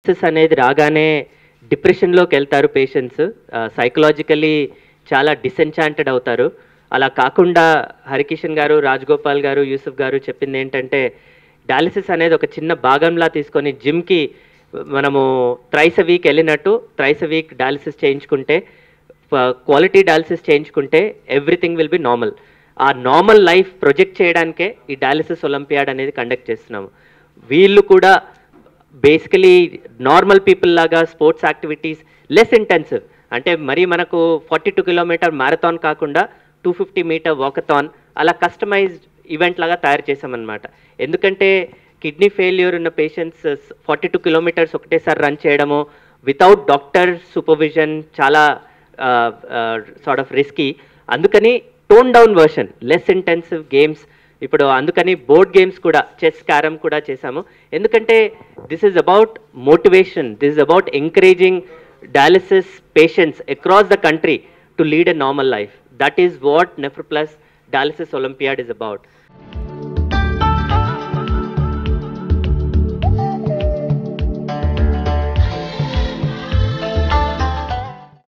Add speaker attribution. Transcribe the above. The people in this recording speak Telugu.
Speaker 1: డయాలిసిస్ అనేది రాగానే డిప్రెషన్లోకి వెళ్తారు పేషెంట్స్ సైకలాజికల్లీ చాలా డిసెన్చాంటెడ్ అవుతారు అలా కాకుండా హరికిషన్ గారు రాజగోపాల్ గారు యూసుఫ్ గారు చెప్పింది ఏంటంటే డయాలిసిస్ అనేది ఒక చిన్న భాగంలా తీసుకొని జిమ్కి మనము త్రైస్ వీక్ వెళ్ళినట్టు త్రైస్ వీక్ డయాలిసిస్ చేయించుకుంటే క్వాలిటీ డయాలిసిస్ చేయించుకుంటే ఎవ్రీథింగ్ విల్ బి నార్మల్ ఆ నార్మల్ లైఫ్ ప్రొజెక్ట్ చేయడానికే ఈ డయాలిసిస్ ఒలింపియాడ్ అనేది కండక్ట్ చేస్తున్నాము వీళ్ళు కూడా బేసికలీ నార్మల్ పీపుల్ లాగా స్పోర్ట్స్ యాక్టివిటీస్ లెస్ ఇంటెన్సివ్ అంటే మరి మనకు ఫార్టీ టూ కిలోమీటర్ మ్యారథాన్ కాకుండా టూ ఫిఫ్టీ మీటర్ వాకథాన్ అలా కస్టమైజ్డ్ ఈవెంట్ లాగా తయారు చేసామన్నమాట ఎందుకంటే కిడ్నీ ఫెయిల్యూర్ ఉన్న పేషెంట్స్ ఫార్టీ టూ కిలోమీటర్స్ ఒకటేసారి రన్ చేయడము వితౌట్ డాక్టర్ సూపర్విజన్ చాలా సార్ట్ ఆఫ్ రిస్కీ అందుకని tone down version less intensive games ఇప్పుడు అందుకని బోర్డ్ గేమ్స్ కూడా చెస్ క్యారమ్ కూడా చేశాము ఎందుకంటే this is about motivation this is about encouraging dialysis patients across the country to lead a normal life that is what NephroPlus dialysis olympiad is about